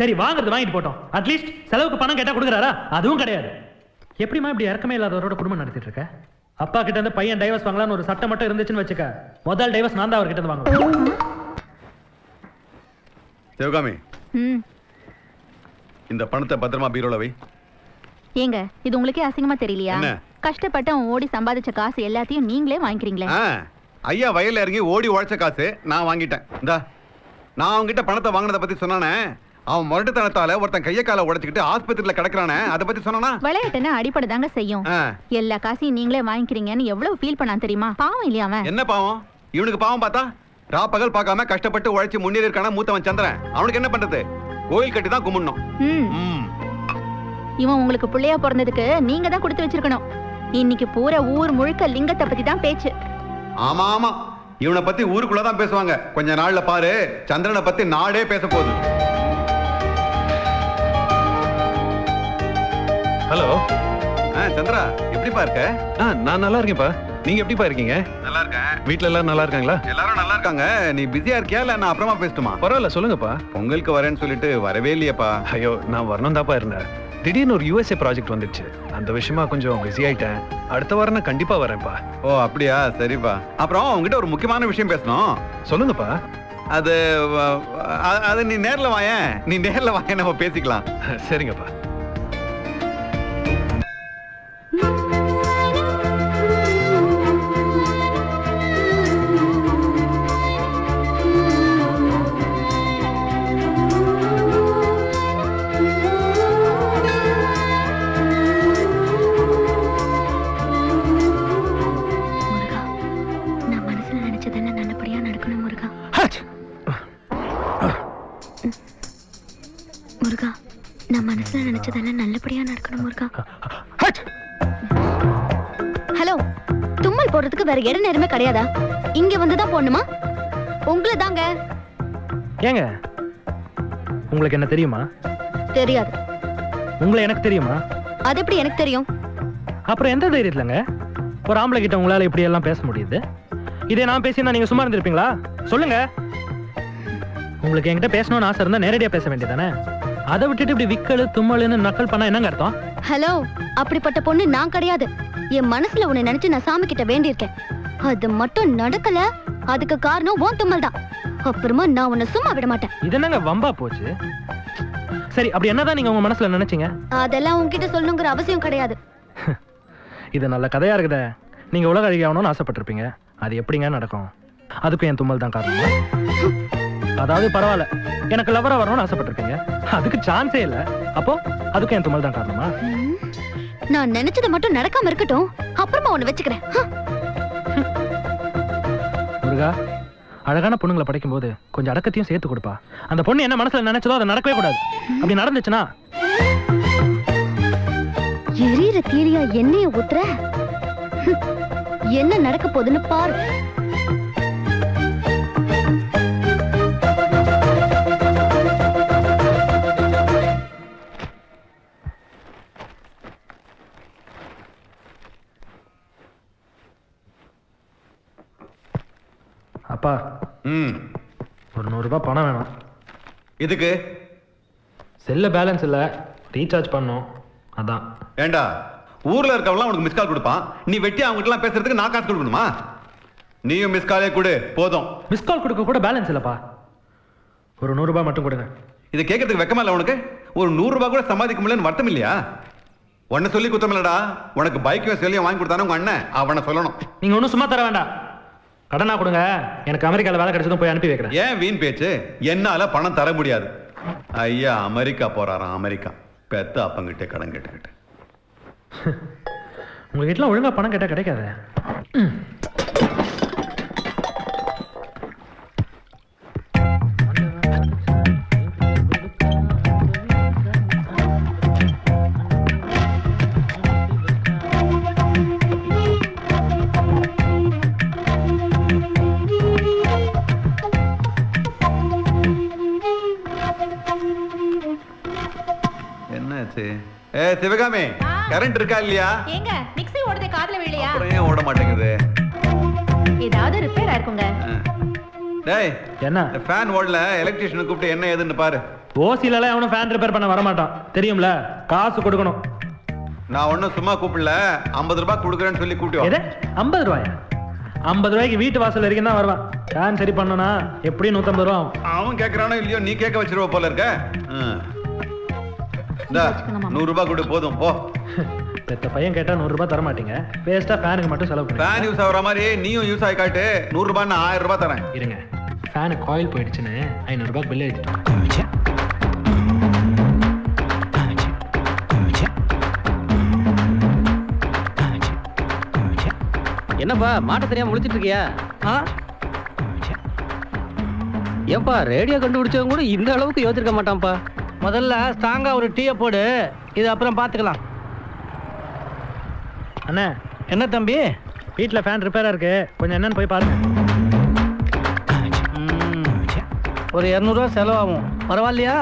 சரி வாங்குறது வாங்கிட்டு போட்டோம் அட்லீஸ்ட் செலவுக்கு பணம் கேட்டா கொடுக்குறாரா அதுவும் கிடையாது எப்படிம்மா இப்படி இறக்கமே இல்லாதவரோட குடும்பம் நடத்திட்டு இருக்க அப்பா கிட்ட இருந்து பையன் டைவர்ஸ் வாங்கலாம்னு ஒரு சட்டம் மட்டும் இருந்துச்சுன்னு வச்சுக்க முதல் டைவர்ஸ் நான் தான் அவர்கிட்ட இருந்து வாங்குவேன் சிவகாமி ம் இந்த பணத்தை பத்திரமா பீரோல வை ஏங்க இது உங்களுக்கே அசிங்கமா தெரியலையா என்ன? கஷ்டப்பட்டு அவன் ஓடி சம்பாதிச்ச காசு எல்லாத்தையும் நீங்களே வாங்கிக்கிறீங்களே ஆ, ஐயா வயல்ல இறங்கி ஓடி உழைச்ச காசு நான் வாங்கிட்டேன் இந்தா நான் அவன்கிட்ட பணத்தை வாங்கினதை பத்தி சொன்னானே அவன் முரட்டுத்தனத்தால ஒருத்தன் கைய காலை உடைச்சுக்கிட்டு ஆஸ்பத்திரியில கிடக்குறானே அதை பத்தி சொன்னானா விளையாட்டுன்னு அடிப்படை தாங்க செய்யும் ஆ, எல்லா காசையும் நீங்களே வாங்கிக்கிறீங்கன்னு எவ்வளவு ஃபீல் பண்ணான் தெரியுமா பாவம் இல்லையா அவன் என்ன பாவம் இவனுக்கு பாவம் பார்த்தா ரா பகல் பார்க்காம கஷ்டப்பட்டு உழைச்சு முன்னேறி இருக்கான மூத்தவன் சந்திரன் அவனுக்கு என்ன பண்றது கோயில் கட்டி தான் கும்பிடணும் ம் ம். இவன் உங்களுக்கு பிள்ளையா பிறந்ததுக்கு நீங்க தான் கொடுத்து வச்சிருக்கணும் இன்னைக்கு பூரா ஊர் முழுக்க லிங்கத்தை பத்தி தான் பேச்சு ஆமா ஆமா இவனை பத்தி ஊருக்குள்ள தான் பேசுவாங்க கொஞ்ச நாள்ல பாரு சந்திரனை பத்தி நாடே பேச போகுது ஹலோ ஆ, சந்திரா எப்படிப்பா இருக்க ஆ நான் நல்லா இருக்கேன்ப்பா நீங்க எப்படிப்பா இருக்கீங்க நல்லா இருக்கேன் வீட்ல எல்லாரும் நல்லா இருக்காங்களா எல்லாரும் நல்லா இருக்காங்க நீ பிஸியா இருக்கியா இல்ல நான் அப்புறமா பேசட்டுமா பரவாயில்ல சொல்லுங்கப்பா பொங்கலுக்கு வரேன்னு சொல்லிட்டு வரவே இல்லையேப்பா ஐயோ நான் வரணும் தாப்பா இருந்தேன் திடீர்னு ஒரு யூஎஸ்ஏ ப்ராஜெக்ட் வந்துடுச்சு அந்த விஷயமா கொஞ்சம் பிஸி ஆயிட்டேன் அடுத்த வாரம் நான் கண்டிப்பா வரேன்ப்பா ஓ அப்படியா சரிப்பா அப்புறம் உங்ககிட்ட ஒரு முக்கியமான விஷயம் பேசணும் சொல்லுங்கப்பா அது வ- அ- அது நீ நேர்ல வாயேன் நீ நேர்ல வாயேன் நம்ம பேசிக்கலாம் சரிங்கப்பா முருகா நான் மனசுல நினைச்சதெல்லாம் நல்லபடியா நடக்கணும் முருகா முருகா நான் மனசுல நினைச்சதெல்லாம் நல்லபடியா நடக்கணும் முருகா ஹலோ தும்மல் போடுறதுக்கு வேற இட நேரமே கிடையாதா இங்க வந்து தான் போடணுமா உங்களை தாங்க ஏங்க உங்களுக்கு என்ன தெரியுமா தெரியாது உங்களை எனக்கு தெரியுமா அது எப்படி எனக்கு தெரியும் அப்புறம் எந்த தைரியத்துலங்க ஒரு ஆம்பளை கிட்ட உங்களால இப்படி எல்லாம் பேச முடியுது இதே நான் பேசியிருந்தா நீங்க சும்மா இருந்திருப்பீங்களா சொல்லுங்க உங்களுக்கு என்கிட்ட பேசணும்னு ஆசை இருந்தா நேரடியா பேச வேண்டியதானே அதை விட்டுட்டு இப்படி விக்கலு தும்மலுன்னு நக்கல் பண்ணா என்னங்க அர்த்தம் ஹலோ அப்படிப்பட்ட பொண்ணு நான் கிடையாது என் மனசுல உன்னை நினைச்சு நான் சாமி கிட்ட வேண்டியிருக்கேன் அது மட்டும் நடக்கல அதுக்கு காரணம் உன் தும்மல் தான் அப்புறமா நான் உன்னை சும்மா விட மாட்டேன் இது என்னங்க வம்பா போச்சு சரி அப்படி என்னதான் நீங்க உங்க மனசுல நினைச்சீங்க அதெல்லாம் உன்கிட்ட சொல்லணுங்கிற அவசியம் கிடையாது இது நல்ல கதையா இருக்குதே நீங்க உலக அழகி ஆகணும்னு ஆசைப்பட்டிருப்பீங்க அது எப்படிங்க நடக்கும் அதுக்கும் என் தும்மல் தான் காரணம் அதாவது பரவாயில்ல எனக்கு லவரா வரணும்னு ஆசைப்பட்டிருப்பீங்க அதுக்கு சான்ஸே இல்ல அப்போ அதுக்கும் என் தும்மல் தான் காரணமா ம், நான் நினைச்சது மட்டும் நடக்காம இருக்கட்டும் அப்புறமா உன்னை வச்சுக்கிறேன் ஹ, முருகா அழகான பொண்ணுங்களை படைக்கும்போது கொஞ்சம் அடக்கத்தையும் சேர்த்து கொடுப்பா அந்த பொண்ணு என்ன மனசுல நினைச்சதோ அதை நடக்கவே கூடாது அப்படி நடந்துச்சுன்னா எரியிற தீரியா எண்ணெய ஊத்துற ஹம், என்ன நடக்க போகுதுன்னு பாரு அப்பா ம் ஒரு நூறு ரூபாய் பணம் வேணும் இதுக்கு செல்ல பேலன்ஸ் இல்ல ரீசார்ஜ் பண்ணோம் அதான் ஏண்டா ஊர்ல இருக்கவங்களாம் உனக்கு மிஸ் கால் கொடுப்பான் நீ வெட்டி அவங்க எல்லாம் பேசுறதுக்கு நான் காசு கொடுக்கணுமா நீயும் மிஸ் காலே கொடு போதும் மிஸ் கால் கொடுக்க கூட பேலன்ஸ் இல்லப்பா ஒரு நூறு ரூபாய் மட்டும் கொடுங்க இதை கேட்கறதுக்கு வெக்கமா இல்ல உனக்கு ஒரு நூறு ரூபாய் கூட சம்பாதிக்க முடியலன்னு வருத்தம் இல்லையா உன்னை சொல்லி குத்தம் இல்லடா உனக்கு பைக்கையும் செல்லியும் வாங்கி கொடுத்தானே உங்க அண்ணன் அவனை சொல்லணும் நீங்க ஒன்றும் சும்மா தர வேண்டாம் கடனா கொடுங்க எனக்கு அமெரிக்கால வேலை கிடைச்சதும் போய் அனுப்பி வைக்கிறேன் ஏன் வீண் பேச்சு என்னால பணம் தர முடியாது ஐயா அமெரிக்கா போறாராம் அமெரிக்கா பெத்த அப்பங்கிட்ட கடன் கேட்டுக்கிட்டு உங்க வீட்டுல ஒழுங்கா பணம் கேட்டா கிடைக்காது என்னாச்சு ஏ சிவகாமி கரண்ட் இருக்கா இல்லையா ஏங்க மிக்ஸி ஓடுதே காதுல விழலையா அப்புறம் ஏன் ஓட மாட்டேங்குது ஏதாவது ரிப்பேரா இருக்குங்க ஆ. டேய் என்ன இந்த ஃபேன் ஓடல எலக்ட்ரிஷியனை கூப்பிட்டு என்ன ஏதுன்னு பாரு ஓசில எல்லாம் எவனும் ஃபேன் ரிப்பேர் பண்ண வரமாட்டான் தெரியும்ல காசு கொடுக்கணும் நான் ஒன்றும் சும்மா கூப்பிடல ஐம்பது ரூபாய் கொடுக்குறேன்னு சொல்லி கூப்பிட்டு எது வா. ஐம்பது ரூபாயா ஐம்பது ரூபாய்க்கு வீட்டு வாசல் வரைக்கும் தான் வருவான் ஃபேன் சரி பண்ணனா எப்படியும் நூற்றம்பது ரூபா ஆகும் அவன் கேட்கறானோ இல்லையோ நீ கேட்க வச்சிருவ போல இருக்க ம். இந்தா நூறு ரூபாய் கொடு போதும் போ பெத்த பையன் கேட்டா நூறு ரூபாய் தர மாட்டீங்க வேஸ்டா ஃபேனுக்கு மட்டும் செலவு பண்ணி ஃபேன் யூஸ் ஆகுற மாதிரி நீயும் யூஸ் ஆகி காட்டு நூறு ரூபாய் நான் ஆயிரம் ரூபாய் தரேன் இருங்க ஃபேனுக்கு காயில் போயிடுச்சுன்னு ஐநூறுரூபா பில் எழுதிட்டோம் என்னப்பா மாட்ட தெரியாம முழிச்சிட்டு இருக்கியா ஆ ஏப்பா ரேடியோ கண்டுபிடிச்சவங்க கூட இந்த அளவுக்கு யோசிச்சிருக்க மாட்டான்ப்பா முதல்ல ஸ்ட்ராங்கா ஒரு டீயை போடு இது அப்புறம் பார்த்துக்கலாம் அண்ணே என்ன தம்பி வீட்டில் ஃபேன் ரிப்பேராக இருக்கு கொஞ்சம் என்னன்னு போய் பாருங்க ம், ஒரு இரநூறுவா செலவாகும் பரவாயில்லையா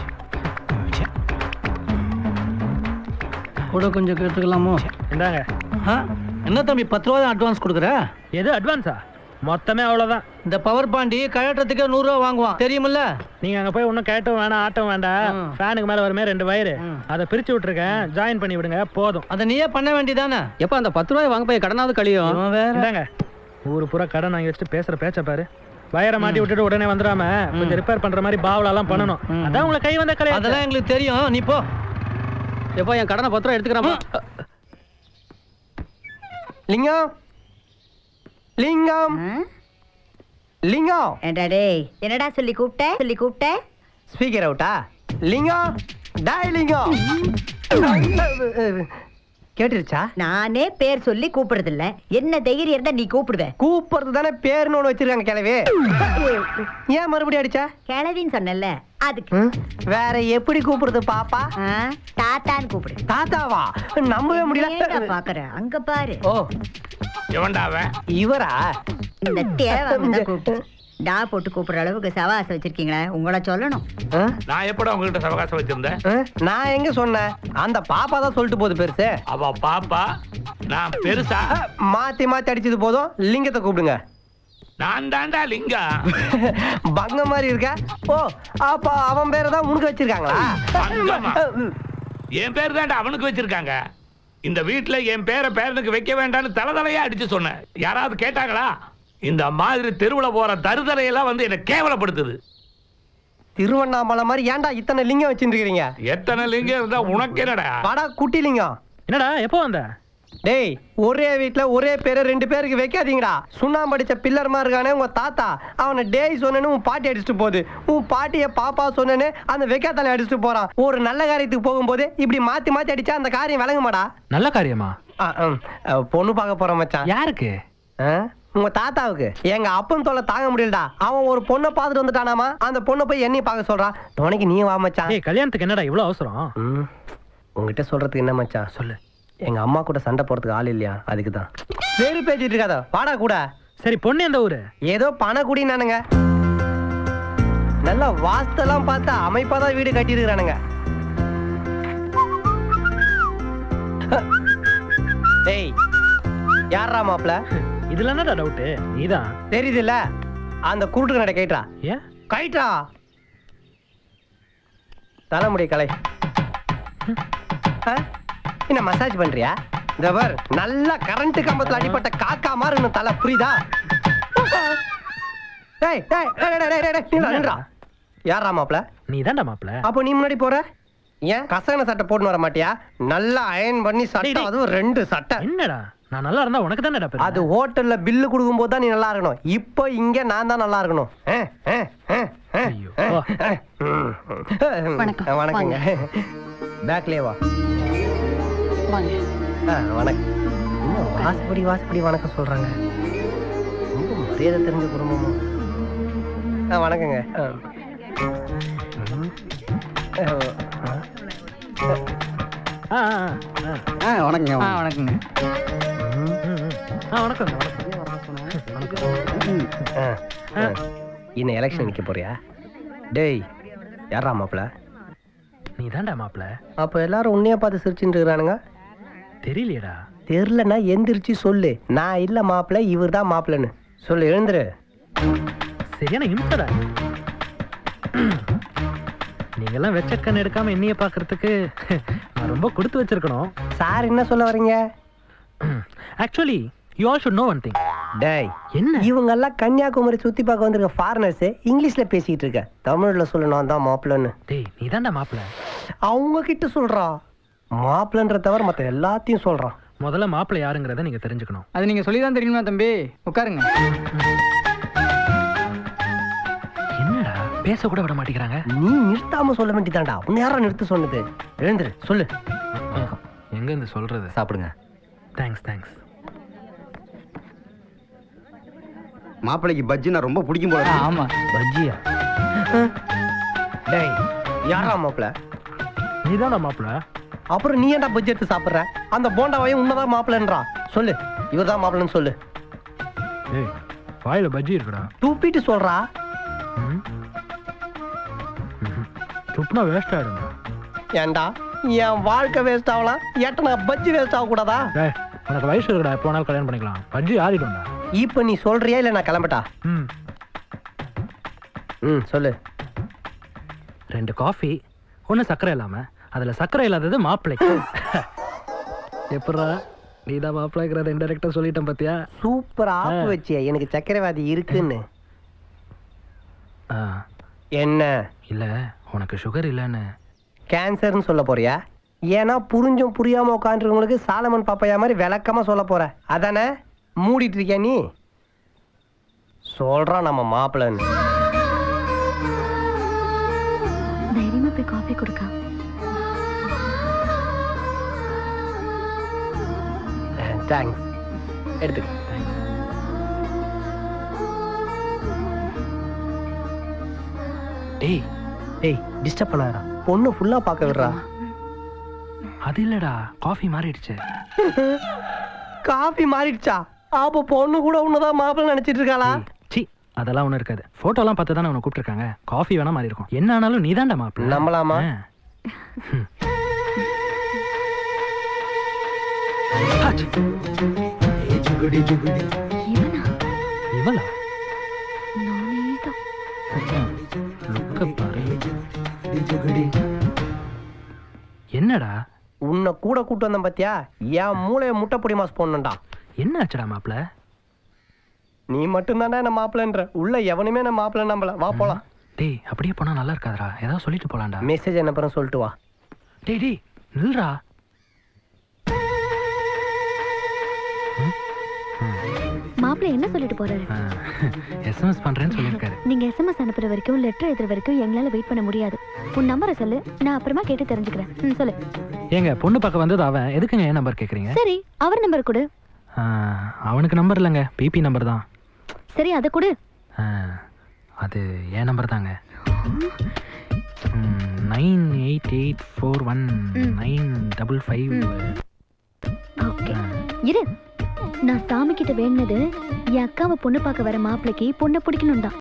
கூட கொஞ்சம் கேட்டுக்கலாமோ இந்தாங்க ஆ என்ன தம்பி பத்து ரூபா தான் அட்வான்ஸ் கொடுக்குற எது அட்வான்ஸா மொத்தமே அவ்வளோதான் இந்த பவர் பாண்டி கழட்டுறதுக்கே நூறுரூவா வாங்குவான் தெரியுமில்ல நீங்க அங்க போய் ஒன்றும் கேட்டும் வேணாம் ஆட்டம் வேண்டாம் ம். ஃபேனுக்கு மேல வருமே ரெண்டு வயரு ம். அதை பிரிச்சு விட்டுருக்கேன் ஜாயின் பண்ணி விடுங்க போதும் அதை நீயே பண்ண வேண்டியதானே எப்பா அந்த பத்து ரூபாய் வாங்க போய் கடனாவது கழியும் இவன் வேற இந்தாங்க ஊரு பூரா கடன் வாங்கி வச்சுட்டு பேசுற பேச்ச பாரு வயரை மாட்டி விட்டுட்டு உடனே வந்துடாம கொஞ்சம் ரிப்பேர் பண்ற மாதிரி பாவலாம் பண்ணணும் ம். அதான் உங்களை கை வந்த கலை அதெல்லாம் எங்களுக்கு தெரியும் நீ போ எப்பா என் கடனை பத்து ரூபா எடுத்துக்கிறேன்ப்பா லிங்கம் லிங்கம் லிங்கம் ஏண்டா டேய் என்னடா சொல்லி கூப்பிட்ட சொல்லி கூப்பிட்ட ஸ்பீக்கர் அவுட்டா லிங்கம் டாய் லிங்கம் கேட்டுருச்சா நானே பேர் சொல்லி கூப்பிடுறது இல்ல என்ன தைரியம் இருந்தா நீ கூப்பிடுவ கூப்பிடுறது தானே பேருன்னு ஒன்று வச்சிருக்காங்க கிளவி ஏன் மறுபடியும் அடிச்சா கிழவின்னு சொன்னல அதுக்கு ம்? வேற எப்படி கூப்பிடுறது பாப்பா ஆ, தாத்தான்னு கூப்பிடு தாத்தாவா நம்பவே ஏன்டா முடியல பாக்குற அங்க பாரு ஓ இவரா இந்த தேவை தான் கூப்பிட்டு டா போட்டு கூப்பிடுற அளவுக்கு சவாசம் வச்சிருக்கீங்களா உங்களை சொல்லணும் ஆ? நான் எப்படா உங்ககிட்ட சவகாசம் வச்சிருந்தேன் ஆ? நான் எங்க சொன்னேன் அந்த பாப்பா தான் சொல்லிட்டு போகுது பெருசு அவ பாப்பா நான் பெருசா ஆ, மாத்தி மாத்தி அடிச்சது போதும் லிங்கத்தை கூப்பிடுங்க நான் தாண்டா லிங்கம் பங்க மாதிரி இருக்க ஓ அப்ப அவன் பேரை தான் உனக்கு வச்சிருக்காங்களா பங்கமா? என் பேர் தாண்டா அவனுக்கு வச்சிருக்காங்க இந்த வீட்ல என் பேரை பேரனுக்கு வைக்க வேண்டாம்னு தலை தலையா அடிச்சு சொன்னேன் யாராவது கேட்டாங்களா இந்த மாதிரி தெருவுல போற தருதலையெல்லாம் வந்து என்ன கேவலப்படுத்துது திருவண்ணாமலை மாதிரி ஏன்டா இத்தனை லிங்கம் வச்சிருக்கீங்க எத்தனை லிங்கம் இருந்தா உனக்கு என்னடா வாடா குட்டி லிங்கம் என்னடா எப்போ வந்த டேய் ஒரே வீட்ல ஒரே பேரை ரெண்டு பேருக்கு வைக்காதீங்கடா சுண்ணாம்பு அடிச்ச பில்லர் மாதிரி இருக்கானே உங்க தாத்தா அவனை டேய் சொன்னேன்னு உன் பாட்டி அடிச்சுட்டு போகுது உன் பாட்டிய பாப்பா சொன்னேன்னு அந்த வெக்காத்தலை அடிச்சுட்டு போறான் ஒரு நல்ல காரியத்துக்கு போகும்போது இப்படி மாத்தி மாத்தி அடிச்சா அந்த காரியம் விளங்குமாடா நல்ல காரியமா ஆ, ம். அ, பொண்ணு பார்க்க போற மச்சான் யாருக்கு ஆ? உங்க தாத்தாவுக்கு எங்க அப்பன் தொல்லை தாங்க முடியலடா அவன் ஒரு பொண்ணை பார்த்துட்டு வந்துட்டானாமா அந்த பொண்ணை போய் என்னையும் பார்க்க சொல்றான் துணைக்கு நீ வா மச்சான் ஏய் கல்யாணத்துக்கு என்னடா இவ்வளவு அவசரம் ம். உங்ககிட்ட சொல்றதுக்கு என்ன மச்சான் சொல்லு எங்க அம்மா கூட சண்டை போறதுக்கு ஆள் இல்லையா அதுக்கு தான் சரி பேசிட்டு இருக்காத வாடா கூட சரி பொண்ணு எந்த ஊரு ஏதோ பணக்குடி நானுங்க நல்லா வாஸ்தெல்லாம் பார்த்தா அமைப்பா தான் வீடு கட்டியிருக்கிறானுங்க டேய் யாரா மாப்ள இதுல என்னடா டவுட்டு நீதான் தெரியுதுல்ல அந்த குருட்டு நடை கைட்ரா ஏன் கைட்ரா தலைமுடி கலை ஆ? என்ன மசாஜ் பண்றியா இந்த பார் நல்லா கரண்ட் கம்பத்துல அடிப்பட்ட காக்கா மாதிரி இன்னும் தலை புரியுதா டேய் டேய் டேய், டேய், டேய், டேய், நில்றா, நில்றா. யார்ரா மாப்ள நீ தான்டா மாப்பிள அப்போ நீ முன்னாடி போற ஏன் கசகன சட்டை போட்டுன்னு வர மாட்டியா நல்லா அயன் பண்ணி டேய், சட்டை டேய். அதுவும் ரெண்டு சட்டை என்னடா நான் நல்லா இருந்தா உனக்கு தானேடா பெருமை. அது ஹோட்டல்ல பில்லு கொடுக்கும்போது தான் நீ நல்லா இருக்கணும் இப்போ இங்க நான் தான் நல்லா இருக்கணும் ஆ, ஆ, ஆ, ஆ, ஐயோ. ஆ, ஆ. ம். வணக்கம். வணக்கங்க பேக்லயே வா ஆ, வணக்கம் இன்னும் வாசப்படி வாசப்படி வணக்கம் சொல்றாங்க ரொம்ப மரியாதை தெரிஞ்ச குடும்பமா ஆ வணக்கங்க ஆ. ம். ஆ, ஆ, ஆ, ஆ, ஆ. வணக்கங்க வணக்கங்க ம், ம். ஆ வணக்கம் வணக்கம் ஆ, ஆ. இன்னும் எலெக்ஷன் நிக்க போறியா டேய் யாரா மாப்பிள நீ தான்டா மாப்பிள அப்ப எல்லாரும் உன்னைய பார்த்து சிரிச்சுட்டு இருக்கிறானுங்க தெரியலையேடா தெரிலனா எந்திரிச்சு சொல்லு நான் இல்ல மாப்பிள்ள இவர் தான் மாப்பிள்ளன்னு சொல்லு எழுந்துரு சரியான இம்சடா நீங்கெல்லாம் வெச்ச கண் எடுக்காம என்னைய பார்க்கறதுக்கு நான் ரொம்ப கொடுத்து வச்சிருக்கணும் சார் என்ன சொல்ல வரீங்க actually you all should know one thing டேய் என்ன இவங்க எல்லாம் கன்னியாகுமரி சுத்தி பார்க்க வந்திருக்க ஃபாரினர்ஸ் இங்கிலீஷ்ல பேசிட்டு இருக்க தமிழ்ல சொல்லணும் தான் மாப்பிள்ளன்னு டேய் நீ தான்டா மாப்பிள்ள அவங்க கிட்ட சொல்றா மாப்பிள்ளன்ற தவிர மத்த எல்லாத்தையும் சொல்றான் முதல்ல மாப்பிள்ளை யாருங்கிறத நீங்க தெரிஞ்சுக்கணும் அது நீங்க சொல்லி தான் தெரியுமா தம்பி உட்காருங்க என்னடா பேச கூட விட மாட்டேங்கிறாங்க நீ நிறுத்தாம சொல்ல வேண்டியதாண்டா உன்னை யாரா நிறுத்த சொன்னது எழுந்துரு சொல்லு எங்க இருந்து சொல்றது சாப்பிடுங்க தேங்க்ஸ் தேங்க்ஸ் மாப்பிள்ளைக்கு பஜ்ஜினா ரொம்ப பிடிக்கும் போல இருக்கு. ஆமா பஜ்ஜியா டேய் யாரா மாப்பிள்ள நீ தான்டா மாப்பிள்ள அப்புறம் நீ ஏன்டா பஜ்ஜி எடுத்து சாப்பிடுற அந்த போண்டாவையும் உன்னதான் மாப்பிள்ளன்றா சொல்லு இவர்தான் மாப்பிள்ளன்னு சொல்லு ஏய் வாயில பஜ்ஜி இருக்குடா தூப்பிட்டு சொல்றா ம்? ம்ஹும். துப்புனா வேஸ்ட் ஆயிடும்டா ஏன்டா என் வாழ்க்கை வேஸ்ட் ஆகலாம் ஏட்ட நான் பஜ்ஜி வேஸ்ட் ஆக கூடாதா டேய் உனக்கு வயசு இருக்குடா எப்போ வேணாலும் கல்யாணம் பண்ணிக்கலாம் பஜ்ஜி ஆறிடும்டா இப்ப நீ சொல்றியா இல்ல நான் கிளம்பட்டா ம் ம் சொல்லு ரெண்டு காஃபி ஒன்று சர்க்கரை இல்லாம அதுல சர்க்கரை இல்லாதது மாப்பிள்ளைக்கு எப்படா நீ தான் மாப்பிள்ளைங்கிறத இன்டெரக்டாக சொல்லிட்டேன் பாத்தியா சூப்பர் ஆப்பு வச்சிய எனக்கு சக்கரைவாதி இருக்குன்னு ஆ என்ன இல்ல உனக்கு சுகர் இல்லைன்னு கேன்சர்னு சொல்ல போறியா ஏன்னா புரிஞ்சும் புரியாம உட்காந்துருக்கவங்களுக்கு சாலமன் பாப்பையா மாதிரி விளக்கமா சொல்ல போற அதானே மூடிட்டு இருக்கியா நீ சொல்றான் நம்ம மாப்பிள்ளன்னு தைரியமா போய் காஃபி கொடுக்கா தேங்க்ஸ் எடுத்துக்க டேய் ஏய் டிஸ்டர்ப் பண்ணாதடா பொண்ணு ஃபுல்லா பார்க்க விடுறா அது இல்லடா காஃபி மாறிடுச்சு காஃபி மாறிடுச்சா அப்போ பொண்ணு கூட உன்னதான் மாப்பிள்ளை நினைச்சிட்டு இருக்காளா ஏய், சீ அதெல்லாம் ஒன்றும் இருக்காது ஃபோட்டோலாம் பார்த்து தானே உன்னை கூப்பிட்டுருக்காங்க காஃபி வேணா மாறி இருக்கும் என்ன ஆனாலும் நீ தான்டா மாப்பிள்ள நம்பலாமா? ஆ. ம். ஹாச். இவனா இவளா நானே தான் லுக்க பாரு என்னடா உன்னை கூட கூட்டு வந்தேன் பாத்தியா என் மூளையை முட்டை பொடி மாஸ் போடணும்டா என்ன ஆச்சுடா மாப்பிள்ள நீ மட்டும்தானே என்ன மாப்பிள்ளன்ற உள்ள எவனுமே என்ன மாப்பிள்ளை நம்பல வா போலாம் டேய் அப்படியே போனா நல்லா இருக்காதுடா ஏதாவது சொல்லிட்டு போலாம்டா மெசேஜ் என்ன பண்ண சொல்லிட்டு வா டேய் டேய் நில்றா மாப்பிள்ளை என்ன சொல்லிட்டு போறாரு எஸ்எம்எஸ் பண்றேன்னு சொல்லியிருக்காரு நீங்க எஸ்எம்எஸ் அனுப்புற வரைக்கும் லெட்டர் எழுதுற வரைக்கும் எங்களால வெயிட் பண்ண முடியாது உன் நம்பரை சொல்லு நான் அப்புறமா கேட்டு தெரிஞ்சுக்கிறேன் ம், சொல்லு ஏங்க பொண்ணு பார்க்க வந்தது அவன் எதுக்குங்க என் நம்பர் கேக்குறீங்க சரி அவர் நம்பர் கொடு ஆ, அவனுக்கு நம்பர் இல்லைங்க பிபி நம்பர் தான் சரி அதை கொடு ஆ, அது என் நம்பர் தாங்க nine eight eight four one ம். நைன் டபுள் ஃபைவ் ஓகே இரு நான் சாமி கிட்ட வேணுனது என் அக்காவை பொண்ணு பார்க்க வர மாப்பிளைக்கு பொண்ணை பிடிக்கணும் தான்